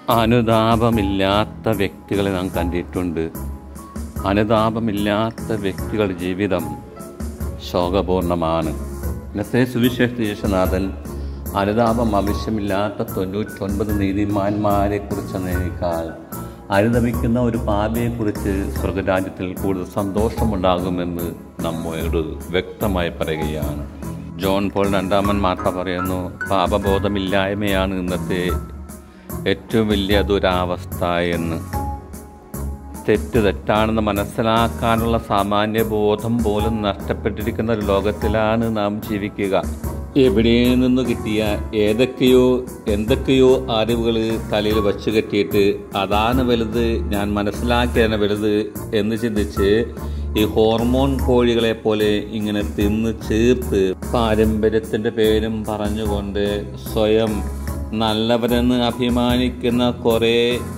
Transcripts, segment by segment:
അനുതാപമില്ലാത്ത വ്യക്തികളെ നാം കണ്ടിട്ടുണ്ട് അനുതാപമില്ലാത്ത വ്യക്തികളുടെ ജീവിതം ശോകപൂർണമാണ് ഇന്നത്തെ സുവിശേഷ യേശുനാഥൻ അനുതാപം ആവശ്യമില്ലാത്ത തൊണ്ണൂറ്റൊൻപത് നീതിമാന്മാരെ കുറിച്ചതിനേക്കാൾ അനുദമിക്കുന്ന ഒരു പാപിയെക്കുറിച്ച് സ്വർഗരാജ്യത്തിൽ കൂടുതൽ സന്തോഷമുണ്ടാകുമെന്ന് നമ്മോട് വ്യക്തമായി പറയുകയാണ് ജോൺ പോൾ രണ്ടാമൻ മാർത്ത പറയുന്നു പാപബോധമില്ലായ്മയാണ് ഇന്നത്തെ ഏറ്റവും വലിയ ദുരാവസ്ഥ എന്ന് തെറ്റ് തെറ്റാണെന്ന് മനസ്സിലാക്കാനുള്ള സാമാന്യ ബോധം പോലും നഷ്ടപ്പെട്ടിരിക്കുന്ന ഒരു ലോകത്തിലാണ് നാം ജീവിക്കുക എവിടെ നിന്ന് കിട്ടിയ ഏതൊക്കെയോ എന്തൊക്കെയോ അറിവുകൾ തലയിൽ വച്ചു കെട്ടിയിട്ട് അതാണ് വലുത് ഞാൻ മനസ്സിലാക്കിയതാണ് വലുത് എന്ന് ചിന്തിച്ച് ഈ ഹോർമോൺ കോഴികളെ പോലെ ഇങ്ങനെ തിന്ന് ചേർത്ത് പാരമ്പര്യത്തിൻ്റെ പേരും പറഞ്ഞുകൊണ്ട് സ്വയം നല്ലവരെന്ന് അഭിമാനിക്കുന്ന കുറേ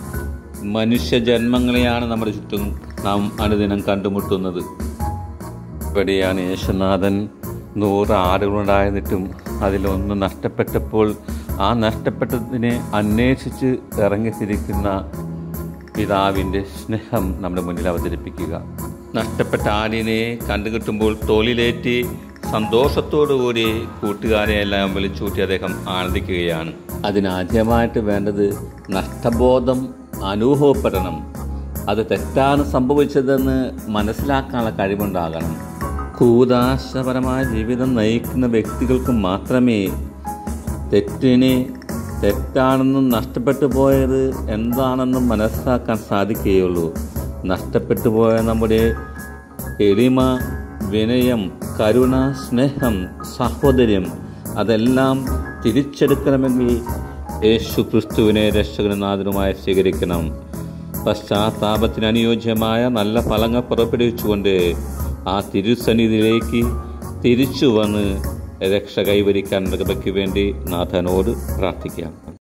മനുഷ്യജന്മങ്ങളെയാണ് നമ്മുടെ ചുറ്റും നാം അനുദിനം കണ്ടുമുട്ടുന്നത് ഇവിടെയാണ് യേശുനാഥൻ നൂറ് ആടുകളുണ്ടായിരുന്നിട്ടും അതിലൊന്ന് നഷ്ടപ്പെട്ടപ്പോൾ ആ നഷ്ടപ്പെട്ടതിനെ അന്വേഷിച്ച് ഇറങ്ങിത്തിരിക്കുന്ന പിതാവിൻ്റെ സ്നേഹം നമ്മുടെ മുന്നിൽ അവതരിപ്പിക്കുക നഷ്ടപ്പെട്ട ആടിനെ കണ്ടുകിട്ടുമ്പോൾ തോളിലേറ്റി സന്തോഷത്തോടുകൂടി കൂട്ടുകാരെ എല്ലാം വിളിച്ചൂട്ടി അദ്ദേഹം ആനന്ദിക്കുകയാണ് അതിനാദ്യമായിട്ട് വേണ്ടത് നഷ്ടബോധം അനുഭവപ്പെടണം അത് തെറ്റാണ് സംഭവിച്ചതെന്ന് മനസ്സിലാക്കാനുള്ള കഴിവുണ്ടാകണം കൂതാശപരമായ ജീവിതം നയിക്കുന്ന വ്യക്തികൾക്ക് മാത്രമേ തെറ്റിനെ തെറ്റാണെന്നും നഷ്ടപ്പെട്ടു പോയത് എന്താണെന്നും മനസ്സിലാക്കാൻ സാധിക്കുകയുള്ളൂ നഷ്ടപ്പെട്ടു പോയ നമ്മുടെ എളിമ വിനയം കരുണ സ്നേഹം സഹോദര്യം അതെല്ലാം തിരിച്ചെടുക്കണമെങ്കിൽ യേശു ക്രിസ്തുവിനെ രക്ഷകനാഥനുമായി സ്വീകരിക്കണം പശ്ചാത്താപത്തിന് അനുയോജ്യമായ നല്ല ഫലങ്ങൾ പുറപ്പെടുവിച്ചുകൊണ്ട് ആ തിരുസന്നിധിയിലേക്ക് തിരിച്ചു വന്ന് രക്ഷ കൈവരിക്കാൻ കൃപയ്ക്ക് വേണ്ടി നാഥനോട് പ്രാർത്ഥിക്കാം